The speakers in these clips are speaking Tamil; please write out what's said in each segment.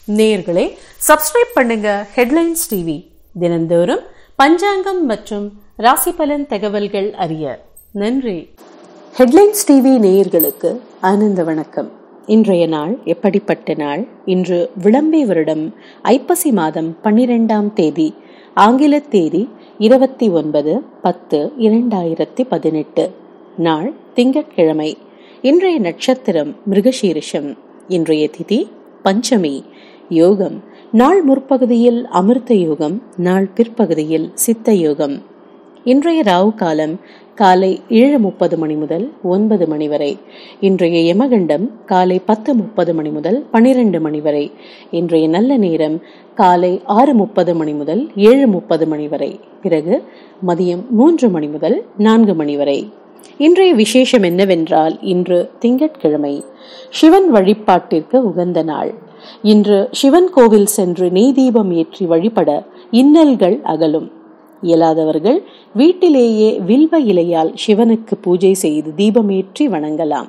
நேயர்களே சப்ஸ்கிரைப் பண்ணுங்க ஹெட்லைன்ஸ் டிவி தினந்தோறும் பஞ்சாங்கம் மற்றும் ராசி பலன் தகவல்கள் அறிய நன்றி ஹெட்லைன்ஸ் டிவி நேயர்களுக்கு ஆனந்த வணக்கம் இன்றைய நாள் எப்படிப்பட்ட நாள் இன்று விளம்பி வருடம் ஐப்பசி மாதம் பன்னிரெண்டாம் தேதி ஆங்கில தேதி இருபத்தி ஒன்பது பத்து இரண்டாயிரத்தி பதினெட்டு நாள் திங்கட்கிழமை இன்றைய நட்சத்திரம் மிருகசீரிஷம் இன்றைய திதி பஞ்சமி யோகம் நாள் முற்பகுதியில் அமிர்த யோகம் நாள் பிற்பகுதியில் சித்த யோகம் இன்றைய ராவு காலம் காலை ஏழு முப்பது மணி முதல் ஒன்பது மணி வரை இன்றைய யமகண்டம் காலை பத்து முப்பது மணி முதல் பனிரெண்டு மணி வரை இன்றைய நல்ல நேரம் காலை ஆறு முப்பது மணி முதல் ஏழு முப்பது மணி வரை பிறகு மதியம் மூன்று மணி முதல் நான்கு மணி வரை இன்றைய விசேஷம் என்னவென்றால் இன்று திங்கட்கிழமை சிவன் வழிபாட்டிற்கு உகந்த நாள் இன்று சிவன் கோவில் சென்று நெய் தீபம் ஏற்றி வழிபட இன்னல்கள் அகலும் இயலாதவர்கள் வீட்டிலேயே வில்வ இலையால் சிவனுக்கு பூஜை செய்து தீபமேற்றி வணங்கலாம்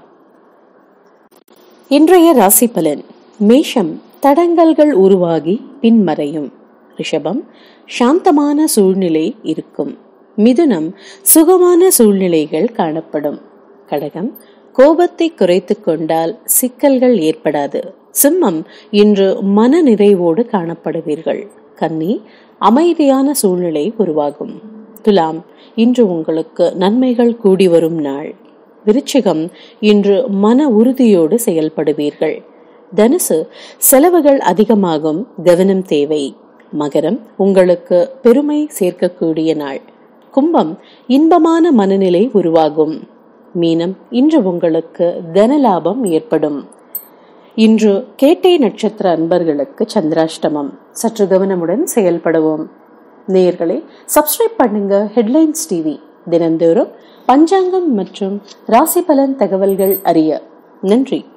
இன்றைய ராசி பலன் மேஷம் தடங்கல்கள் உருவாகி பின்மறையும் ரிஷபம் சாந்தமான சூழ்நிலை இருக்கும் மிதுனம் சுகமான சூழ்நிலைகள் காணப்படும் கடகம் கோபத்தை குறைத்து கொண்டால் சிக்கல்கள் ஏற்படாது சிம்மம் இன்று மன நிறைவோடு காணப்படுவீர்கள் கன்னி அமைதியான சூழ்நிலை உருவாகும் துலாம் இன்று உங்களுக்கு நன்மைகள் கூடி வரும் நாள் விருச்சிகம் இன்று மன உறுதியோடு செயல்படுவீர்கள் தனுசு செலவுகள் அதிகமாகும் கவனம் தேவை மகரம் உங்களுக்கு பெருமை சேர்க்கக்கூடிய நாள் கும்பம் இன்பமான மனநிலை உருவாகும் மீனம் இன்று உங்களுக்கு தனலாபம் ஏற்படும் இன்று கேட்டை நட்சத்திர அன்பர்களுக்கு சந்திராஷ்டமம் சற்று கவனமுடன் செயல்படுவோம் நேயர்களே சப்ஸ்கிரைப் பண்ணுங்க ஹெட்லைன்ஸ் டிவி தினந்தோறும் பஞ்சாங்கம் மற்றும் ராசி பலன் தகவல்கள் அறிய நன்றி